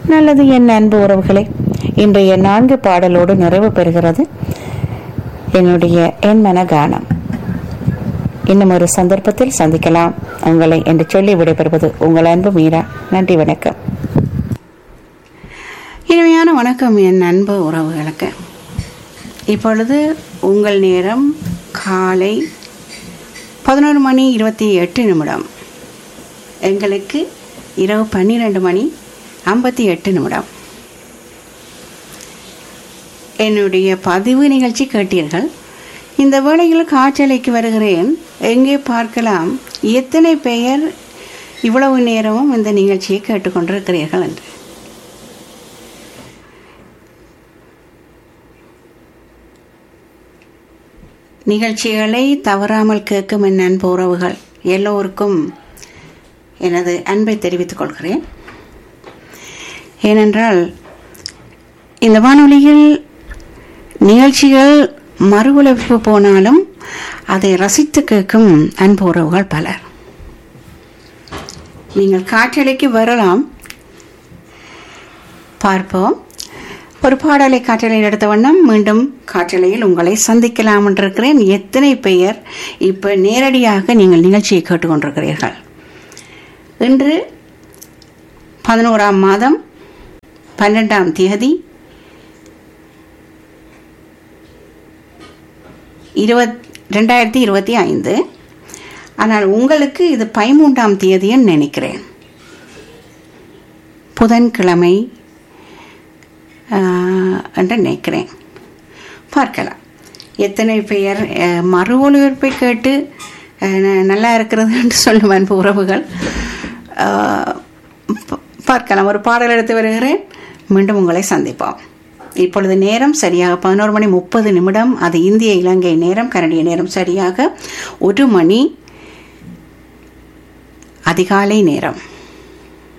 நல்லது என் அன்பு உறவுகளே இன்றைய நான்கு பாடலோடு நிறைவு பெறுகிறது என்னுடைய என் மன கானம் இன்னும் ஒரு சந்தர்ப்பத்தில் சந்திக்கலாம் உங்களை என்று சொல்லி விடைபெறுவது உங்கள் அன்பு மீரா நன்றி வணக்கம் இனிமையான வணக்கம் என் அன்பு உறவுகளுக்கு இப்பொழுது உங்கள் நேரம் காலை பதினோரு மணி இருபத்தி எட்டு நிமிடம் எங்களுக்கு இரவு பன்னிரெண்டு மணி ஐம்பத்தி எட்டு நிமிடம் என்னுடைய பதிவு நிகழ்ச்சி கேட்டீர்கள் இந்த வேளையில் காற்றலைக்கு வருகிறேன் எங்கே பார்க்கலாம் எத்தனை பெயர் இவ்வளவு நேரமும் இந்த நிகழ்ச்சியை கேட்டுக்கொண்டிருக்கிறீர்கள் என்று நிகழ்ச்சிகளை தவறாமல் கேட்கும் என் அன்பு உறவுகள் எல்லோருக்கும் எனது அன்பை தெரிவித்துக் கொள்கிறேன் ஏனென்றால் இந்த வானொலியில் நிகழ்ச்சிகள் மறு ஒலிபரப்பு போனாலும் அதை ரசித்து கேட்கும் அன்பு உறவுகள் பலர் நீங்கள் காற்றலைக்கு வரலாம் பார்ப்போம் ஒரு பாடலை காற்றலையில் எடுத்த வண்ணம் மீண்டும் காற்றலையில் உங்களை சந்திக்கலாம் என்றிருக்கிறேன் எத்தனை பெயர் இப்போ நேரடியாக நீங்கள் நிகழ்ச்சியை கேட்டுக்கொண்டிருக்கிறீர்கள் இன்று பதினோராம் மாதம் பன்னெண்டாம் தேதி இருபத் ரெண்டாயிரத்தி இருபத்தி ஐந்து ஆனால் உங்களுக்கு இது பதிமூன்றாம் தேதின்னு நினைக்கிறேன் புதன்கிழமை ஆஹ், என்று நினைக்கிறேன் பார்க்கலாம் எத்தனை பெயர் அஹ், மறு ஒளிபரப்பை கேட்டு அஹ், ந- நல்லா இருக்கிறது என்று சொல்லும் அன்பு உறவுகள் ஆஹ், ப- பார்க்கலாம் ஒரு பாடல் எடுத்து வருகிறேன் மீண்டும் உங்களை சந்திப்போம் இப்பொழுது நேரம் சரியாக பதினோரு மணி முப்பது நிமிடம் அது இந்திய இலங்கை நேரம் கனடிய நேரம் சரியாக ஒரு மணி அதிகாலை நேரம்